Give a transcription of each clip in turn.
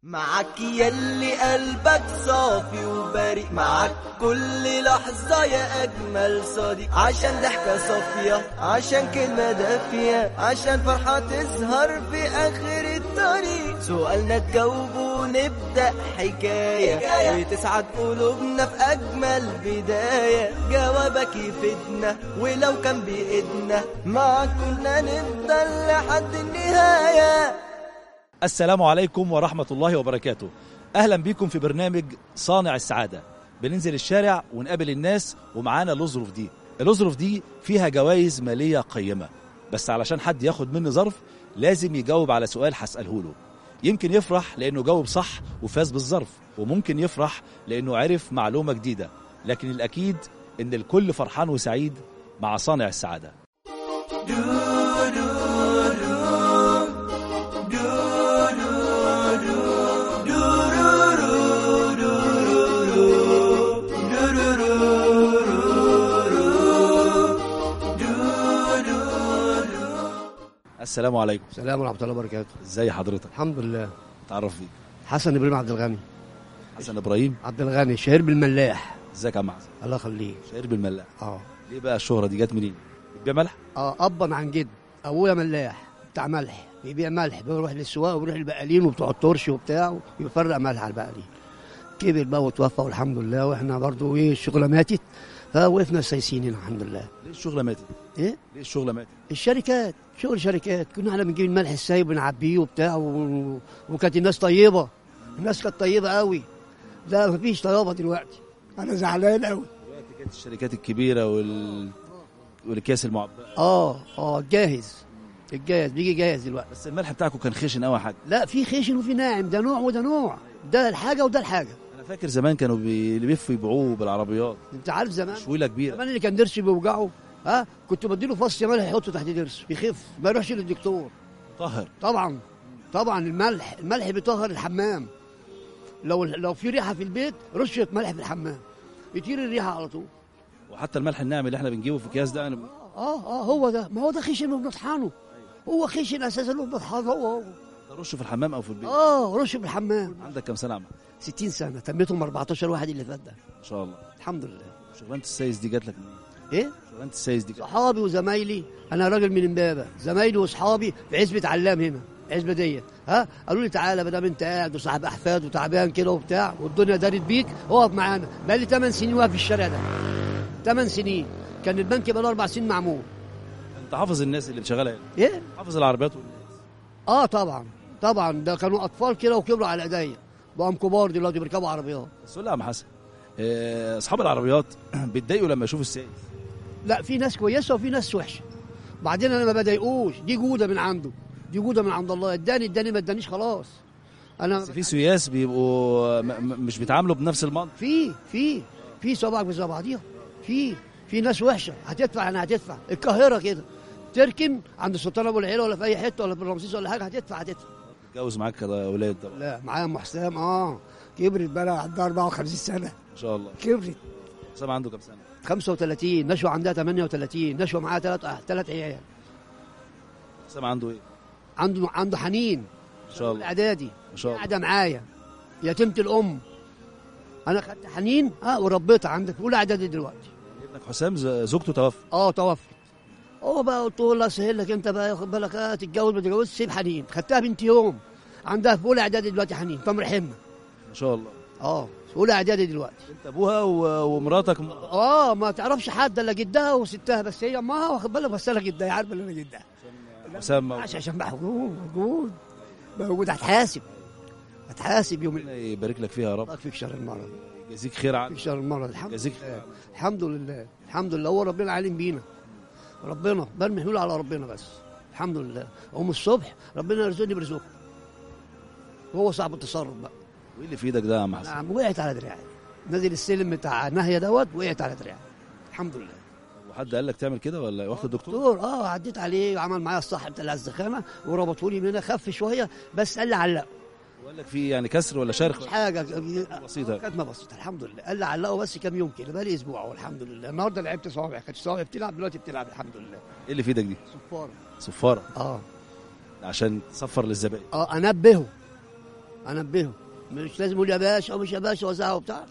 معك يلي قلبك صافي وبريء معك كل لحظة يا أجمل صديق عشان ضحكة صافية عشان كلمة دافية عشان فرحة تظهر في آخر الطريق سؤالنا تجاوبه ونبدأ حكاية, حكاية وتسعد قلوبنا في أجمل بداية جوابك يفيدنا ولو كان بإيدنا معك كنا نفضل لحد النهاية السلام عليكم ورحمة الله وبركاته أهلا بكم في برنامج صانع السعادة بننزل الشارع ونقابل الناس ومعانا الأظرف دي الأظرف دي فيها جوائز مالية قيمة بس علشان حد ياخد مني ظرف لازم يجاوب على سؤال هسأله له يمكن يفرح لأنه جاوب صح وفاز بالظرف وممكن يفرح لأنه عرف معلومة جديدة لكن الأكيد إن الكل فرحان وسعيد مع صانع السعادة السلام عليكم السلام ورحمة الله وبركاته ازي حضرتك الحمد لله تعرف بيك حسن إبراهيم عبد الغني حسن ابراهيم عبد الغني شهير بالملاح ازيك يا عم حسن الله يخليه شهير بالملاح اه ليه بقى الشهرة دي جت منين بتبيع ملح اه أبا عن جد أبويا ملاح بتاع ملح بيبيع ملح بيروح للسواق وبيروح البقالين وبتوع الترش وبتاع ويفرق ملح على البقالين كبر بقى وتوفى والحمد لله واحنا برضو ايه الشغله ماتت فوقفنا سايسين هنا الحمد لله ليه الشغلة ماتت ايه ليه الشغلة ماتت الشركات شغل شركات كنا احنا بنجيب الملح السايب ونعبيه وبتاع و... وكانت الناس طيبه الناس كانت طيبه قوي لا مفيش طيابه دلوقتي انا زعلان قوي دلوقتي كانت الشركات الكبيرة وال والأكياس المعبأة اه اه جاهز الجاهز بيجي جاهز دلوقتي بس الملح بتاعكم كان خشن قوي حاجة لا في خشن وفي ناعم ده نوع وده نوع ده الحاجه وده الحاجه أنا فاكر زمان كانوا بي- اللي بيلفوا يبيعوه بالعربيات انت عارف زمان شويلة كبيرة زمان اللي كان ضرسه بيوجعه ها كنت بديله فص ملح يحطه تحت ضرسه يخف ما يروحش للدكتور طهر طبعا طبعا الملح الملح بيطهر الحمام لو لو في ريحه في البيت رشه ملح في الحمام يطير الريحه على طول وحتى الملح الناعم اللي احنا بنجيبه في اكياس ده انا اه اه هو ده ما هو ده خشن وبنطحنه هو خشن اساسا وبنطحنه هو هو برشه في الحمام او في البيت اه رش في الحمام عندك كام سنة يا عم 60 سنه تميتهم 14 واحد اللي فات ده ما شاء الله الحمد لله شغلانة السايس دي جات لك منين ايه شغلانة السايس دي جات صحابي وزمايلي انا راجل من امبابه زمايلي واصحابي في عزبه علام هنا العزبه دي ها قالوا لي تعالى ما دام انت قاعد وصاحب احفاد وتعبان كده وبتاع والدنيا دارت بيك اقف معانا بقى لي 8 سنين واقف في الشارع ده 8 سنين كان البنك بقى له اربع سنين معمول انت حافظ الناس اللي شغاله هنا ايه حافظ العربيات والناس اه طبعا طبعا ده كانوا اطفال كده وكبروا على ايديا بقوا كبار دلوقتي بيركبوا عربيات بس قول لي يا عم حسن آه، اصحاب العربيات بيتضايقوا لما يشوفوا السايس لا في ناس كويسه وفي ناس وحشه بعدين انا ما بضايقوش دي جوده من عنده دي جوده من عند الله اداني اداني ما ادانيش خلاص انا بس في سياس بيبقوا م- م- مش بيتعاملوا بنفس المنطق في في في صبعك بزي بعضيها في في ناس وحشه هتدفع انا هتدفع القاهره كده تركن عند السلطان ابو العيله ولا في اي حته ولا في رمسيس ولا حاجه هتدفع هتدفع اتجوز معاك كده اولاد طبعا لا معايا ام حسام اه كبرت بقى عندها 54 سنه ما شاء الله كبرت حسام عنده كام سنه 35 نشوى عندها 38 نشوى معاها ثلاث ثلاث عيال حسام عنده ايه عنده عنده حنين ما شاء الله الاعدادي ما شاء الله قاعده معايا يتيمه الام انا خدت حنين اه وربيتها عندك في اولى اعدادي دلوقتي ابنك حسام ز- زوجته توفى اه توفت هو بقى قلت له الله يسهل لك انت بقى ياخد بالك اه تتجوز ما تتجوزش سيب حنين خدتها بنت يوم عندها في اولى اعدادي دلوقتي حنين تمر حمه ما شاء الله اه في اولى اعدادي دلوقتي انت ابوها و- ومراتك م- اه ما تعرفش حد الا جدها وستها بس هي امها واخد بالك بس انا جدها هي عارفه ان انا جدها حسام موجود. عشان عشان موجود موجود موجود هتحاسب هتحاسب يوم ربنا يبارك لك فيها يا رب الله يكفيك شر المرض يجازيك خير عنك يكفيك شر المرض الحمد يجازيك لله خير الحمد لله الحمد لله هو ربنا عالم بينا ربنا برمي حلول على ربنا بس الحمد لله اقوم الصبح ربنا يرزقني برزقه هو صعب التصرف بقى وايه اللي في ايدك ده يا عم حسن نعم وقعت على دراعي نزل السلم بتاع ناهيه دوت وقعت على دراعي الحمد لله وحد قال لك تعمل كده ولا رحت الدكتور دكتور اه عديت عليه وعمل معايا الصح بتاع الزخانه وربطوا لي من هنا خف شويه بس قال لي علقه وقال لك في يعني كسر ولا شرخ مش حاجه بسيطه كدمه بسيطه الحمد لله قال لي علقه بس كام يوم كده بقى لي اسبوع والحمد لله النهارده لعبت صوابع كانت صوابع بتلعب دلوقتي بتلعب الحمد لله ايه اللي في ايدك دي صفاره صفاره اه عشان تصفر للزبائن اه انبهه انبهه مش لازم يقول يا باشا او مش يا باشا وزعه وبتاع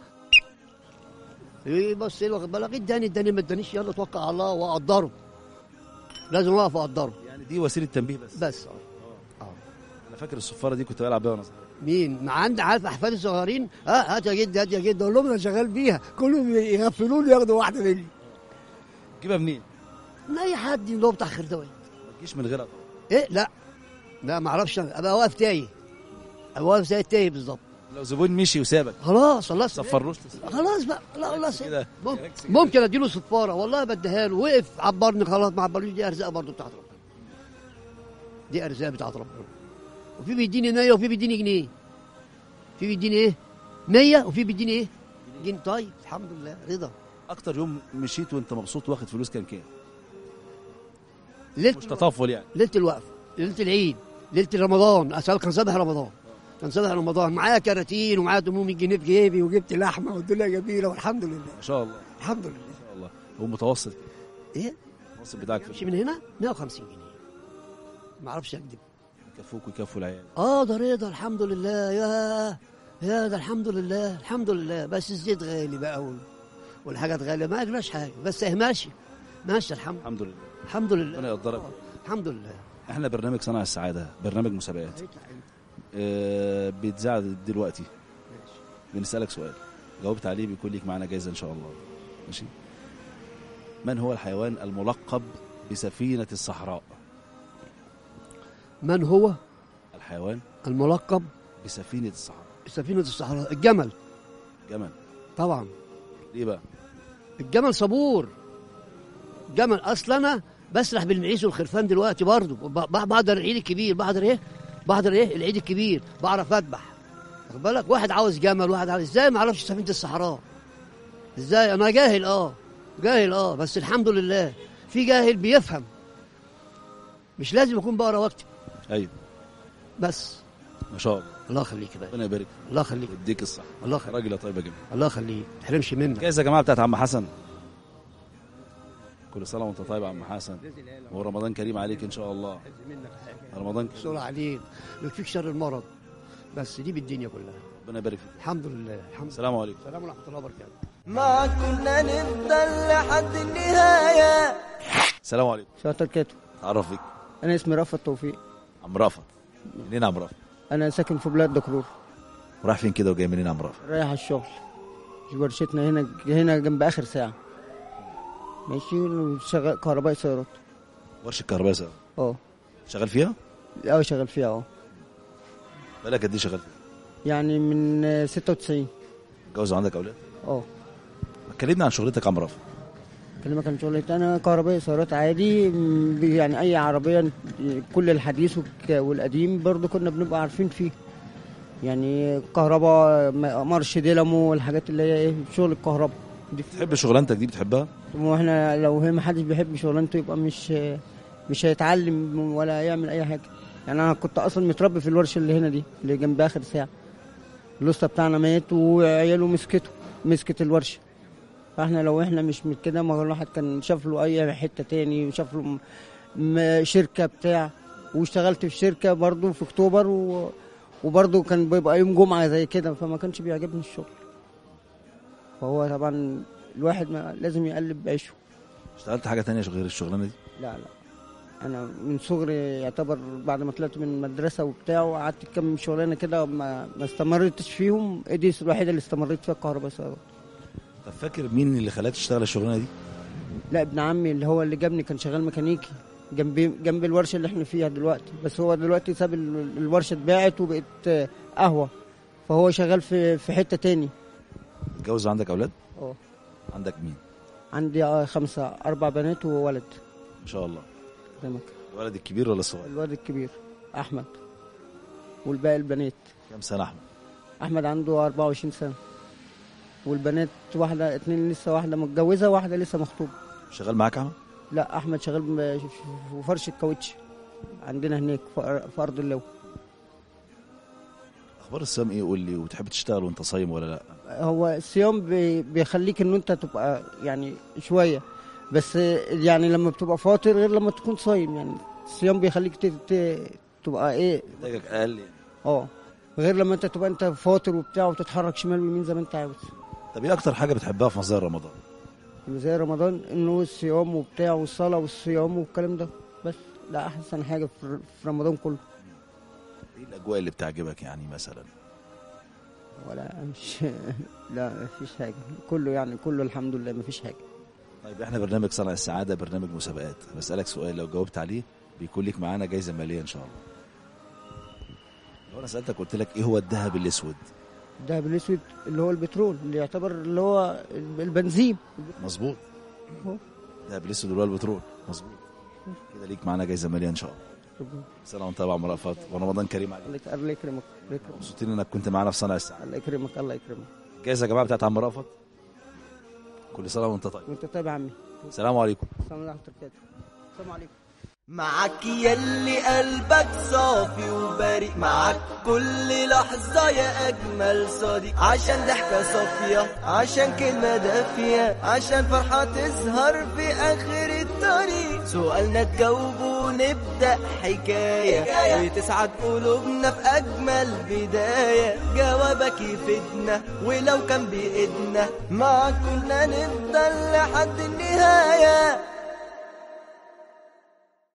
يبص لي واخد بالك اداني اداني ما ادانيش يلا توكل على الله واقدره لازم اقف واقدره يعني دي وسيله تنبيه بس بس اه انا فاكر الصفاره دي كنت بلعب بيها وانا صغير مين ما عندي عارف احفادي الصغيرين ها هات يا جد هات يا جد اقول لهم انا شغال بيها كلهم يغفلوني ياخدوا واحده مني تجيبها منين؟ من اي حد اللي هو بتاع خردوي ما تجيش من غيرها ايه لا لا ما اعرفش أنا. ابقى واقف تايه ابقى واقف زي التايه بالظبط لو زبون مشي وسابك خلاص خلاص صفروش تسيبه. خلاص بقى لا خلاص كده. ممكن, ممكن اديله صفاره والله بديها له وقف عبرني خلاص ما عبرنيش دي ارزاق برضه بتاعت ربنا دي ارزاق بتاعت ربنا وفي بيديني 100 وفي بيديني جنيه في بيديني ايه 100 وفي بيديني ايه جنيه طيب الحمد لله رضا اكتر يوم مشيت وانت مبسوط واخد فلوس كان كام؟ ليله مش تطفل يعني ليله الوقف ليله العيد ليله رمضان اصل كان صباح رمضان كان صباح رمضان معايا كراتين ومعايا 800 جنيه في جيبي وجبت لحمه والدنيا جميله والحمد لله ما شاء الله الحمد لله ما شاء الله هو متوسط كده. ايه المتوسط بتاعك امشي في من هنا 150 جنيه ما اعرفش اكذب يكفوك ويكفوا العيال اه ده رضا الحمد لله يا يا ده الحمد لله الحمد لله بس الزيت غالي بقى وال- والحاجات غاليه ما اجراش حاجه بس ايه ماشي ماشي الحمد الحمد لله الحمد لله ربنا يقدرك الحمد لله احنا برنامج صنع السعاده برنامج مسابقات آه بيتذاع دلوقتي بنسالك سؤال جاوبت عليه بيكون ليك معانا جايزه ان شاء الله ماشي من هو الحيوان الملقب بسفينه الصحراء من هو الحيوان الملقب بسفينه الصحراء بسفينه الصحراء الجمل جمل طبعا ليه بقى الجمل صبور جمل اصل انا بسرح بالمعيز والخرفان دلوقتي برضه ب- ب- بحضر العيد الكبير بحضر ايه بحضر ايه العيد الكبير بعرف اذبح واخد بالك واحد عاوز جمل واحد عاوز ازاي ما اعرفش سفينه الصحراء ازاي انا جاهل اه جاهل اه بس الحمد لله في جاهل بيفهم مش لازم اكون بقرا واكتب ايوه بس ما شاء الله الله يخليك بقى ربنا يبارك الله يخليك ويديك الصحه الله يخليك راجل طيب يا جميل الله يخليك ما تحرمش منك جايزه يا جماعه بتاعت عم حسن كل سنه وانت طيب يا عم حسن ورمضان كريم عليك ان شاء الله رمضان كريم مسؤول عليك يكفيك شر المرض بس دي بالدنيا كلها ربنا يبارك فيك الحمد لله الحمد لله السلام عليكم السلام ورحمه الله وبركاته ما كنا نفضل لحد النهاية السلام عليكم شاطر كاتب تعرف بيك انا اسمي رافت توفيق عم رافع منين عم رافع انا ساكن في بلاد دكرور رايح فين كده وجاي منين عم رافع رايح على الشغل ورشتنا هنا هنا جنب اخر ساعه ماشي شغال كهربائي سيارات ورشه كهرباء سوا اه شغال فيها اه شغال فيها اه بقالك قد ايه شغال فيها يعني من آه، 96 متجوز وعندك اولاد اه كلمنا عن شغلتك يا عم رافع كلمة كان شغلتي انا كهربائي سيارات عادي م، ب- يعني اي عربيه كل الحديث والك- والقديم برضو كنا بنبقى عارفين فيه يعني كهرباء م- مارش دينامو والحاجات اللي هي ايه شغل الكهرباء دي تحب شغلانتك دي بتحبها واحنا لو هي ما حدش بيحب شغلانته يبقى مش مش هيتعلم ولا يعمل اي حاجه يعني انا كنت اصلا متربي في الورشه اللي هنا دي اللي جنب اخر ساعه الاسطى بتاعنا مات وعياله مسكته مسكت الورشه فاحنا لو احنا مش من كده ما الواحد كان شاف له اي حته تاني شاف له م- م- شركه بتاع واشتغلت في شركه برضو في اكتوبر و... وبرضو كان بيبقى يوم جمعه زي كده فما كانش بيعجبني الشغل فهو طبعا الواحد ما لازم يقلب بعيشه اشتغلت حاجه تانية غير الشغلانه دي لا لا انا من صغري يعتبر بعد ما طلعت من المدرسه وبتاع وقعدت كام شغلانه كده ما ما استمرتش فيهم دي الوحيده اللي استمريت فيها الكهرباء سيارات طب فاكر مين اللي خلاك تشتغل الشغلانه دي لا ابن عمي اللي هو اللي جابني كان شغال ميكانيكي جنب جنب الورشه اللي احنا فيها دلوقتي بس هو دلوقتي ساب ال- الورشه اتباعت وبقت آه، قهوه فهو شغال في في حته تاني متجوز وعندك اولاد اه عندك مين عندي آه، خمسه اربع بنات وولد ما شاء الله زي ما كان. الولد الكبير ولا الصغير الولد الكبير احمد والباقي البنات كام سنه احمد احمد عنده 24 سنه والبنات واحده اتنين لسه واحده متجوزه واحده لسه مخطوبه شغال معاك احمد لا احمد شغال ب- في فرش الكاوتش عندنا هناك في أر- في ارض اللو اخبار الصيام ايه قول لي وتحب تشتغل وانت صايم ولا لا هو الصيام بي- بيخليك ان انت تبقى يعني شويه بس يعني لما بتبقى فاطر غير لما تكون صايم يعني الصيام بيخليك ت- ت- تبقى ايه محتاجك اقل يعني اه غير لما انت تبقى انت فاطر وبتاع وتتحرك شمال ويمين زي ما انت عاوز طب ايه اكتر حاجه بتحبها في مزار رمضان زي رمضان انه الصيام وبتاع والصلاه والصيام والكلام ده بس ده احسن حاجه في في رمضان كله ايه الاجواء اللي بتعجبك يعني مثلا ولا مش لا مفيش حاجه كله يعني كله الحمد لله مفيش حاجه طيب احنا برنامج صنع السعاده برنامج مسابقات بسالك سؤال لو جاوبت عليه بيكون لك معانا جايزه ماليه ان شاء الله لو انا سالتك قلت لك ايه هو الذهب الاسود الدهب الاسود اللي هو البترول اللي يعتبر اللي هو البنزين مظبوط أهو. الذهب الاسود اللي هو البترول مظبوط كده ليك معانا جايزه ماليه ان شاء الله سنه وانت طبعا مرافقات ورمضان كريم عليك الله يك- الله يكرمك الله يكرمك مبسوطين انك كنت معانا في صنع السعاده الله يكرمك الله يكرمك الجايزه يا جماعه بتاعت عم رأفت كل سنه وانت طيب وانت تابع عمي السلام عليكم السلام عليكم ورحمه الله وبركاته السلام عليكم معك يلي قلبك صافي وبريء معك كل لحظة يا أجمل صديق عشان ضحكة صافية عشان كلمة دافية عشان فرحة تظهر في آخر الطريق سؤالنا تجاوبه ونبدأ حكاية وتسعد قلوبنا في أجمل بداية جوابك يفيدنا ولو كان بإيدنا معك كنا نفضل لحد النهاية